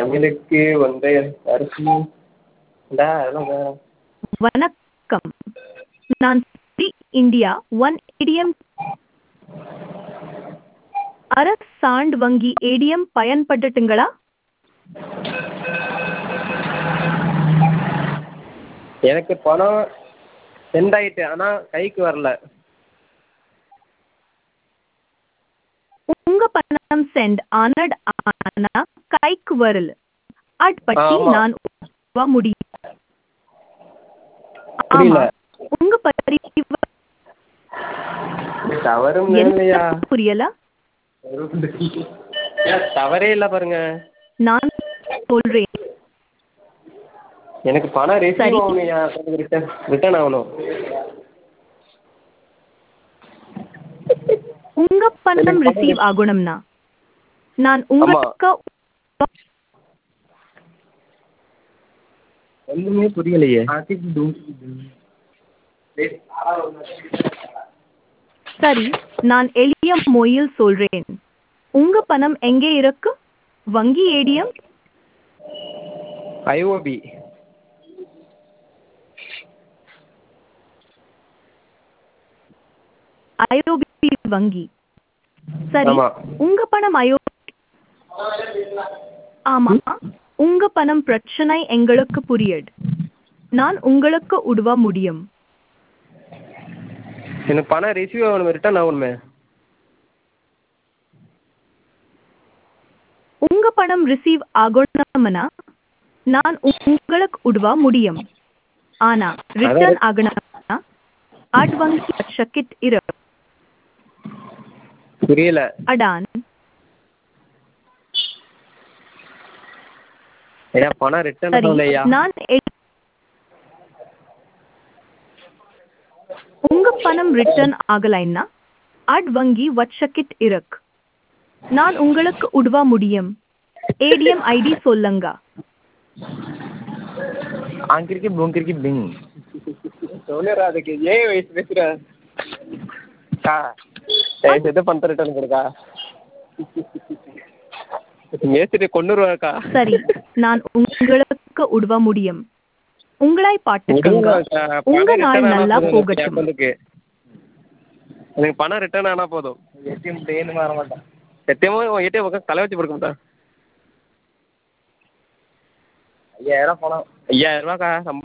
சமையலுக்கு ஒன்றை அரிசி இந்தா அதெல்லாம் வேணாம் வணக்கம் நான் ஸ்ரீ இந்தியா ஒன் ஏடிஎம் அரசாண்ட் வங்கி ஏடிஎம் பயன்படுத்துங்களா எனக்கு பணம் சென்ட் ஆயிட்டு ஆனால் கைக்கு வரல உங்க பணம் சென்ட் ஆனட் ஆனா கைக்கு வரல அட் பற்றி ஆமா. நான் உதவ முடியும் புரியல. ஆமா உங்க பரிவ தவறும் இல்லையா என்ன புரியல தவறே இல்லை பாருங்க நான் சொல்றேன் எனக்கு பணம் சரி. ரிசீவ் ஆகணும்யா ரிட்டர்ன் ரிட்டர்ன் ஆகணும் உங்க பணம் எனக்கு பணம் ரிசீவ் ஆகணும்னா நான் உங்களுக்கு ஒன்றுமே புரியலையே சரி நான் எளிய மொழியில் சொல்றேன் உங்க பணம் எங்கே இருக்கு வங்கி ஏடிஎம் ஐஓபி ஐஓபி வங்கி சரி ஆமா. உங்க பணம் ஐஓ ஆமா உங்க பணம் பிரச்சனை எங்களுக்கு புரியுது நான் உங்களுக்கு உதவ முடியும் எனக்கு பணம் ரிசீவ் ஆகணும் ரிட்டர்ன் ஆகணுமே உங்க பணம் ரிசீவ் ஆகணும்னா நான் உங்களுக்கு உதவ முடியும் ஆனா ரிட்டர்ன் ஆகணும்னா அட் வங்கி சக்கிட் இரு புரியல அடான் ஐயா பணம் ரிட்டர்ன் சரி ஆகலையா நான் எ- உங்க பணம் ரிட்டர்ன் ஆகலைன்னா அட் வங்கி வச்சக்கிட் இருக்கு நான் உங்களுக்கு உதவ முடியும் ஏடிஎம் ஐடி சொல்லுங்க ஆங்கிரிக்கி பூங்கிரிக்கி பிங் சொல்லுறா அதுக்கு ஏன் வயசு பேசுற அக்கா தயவு செய்து பணத்தை ரிட்டர்ன் கொடுக்கா மேஸ்திரி கொண்டுருவாக்கா சரி நான் உங்களுக்கு உதவ முடியும் உங்களாய் பாட்டுக்கங்க உங்க நாள் நல்லா போகட்டும் அக்கௌண்ட்டுக்கு எனக்கு பணம் ரிட்டர்ன் ஆனால் போதும் ஏடிஎம் டேன்னு வர மாட்டேன் ஏடிஎம் ஏடிஎம் பக்கம் தலை வச்சு கொடுக்க மாட்டேன் ஐயாயிரம் பணம் ஐயாயிரம் ரூபாக்கா சம்பளம்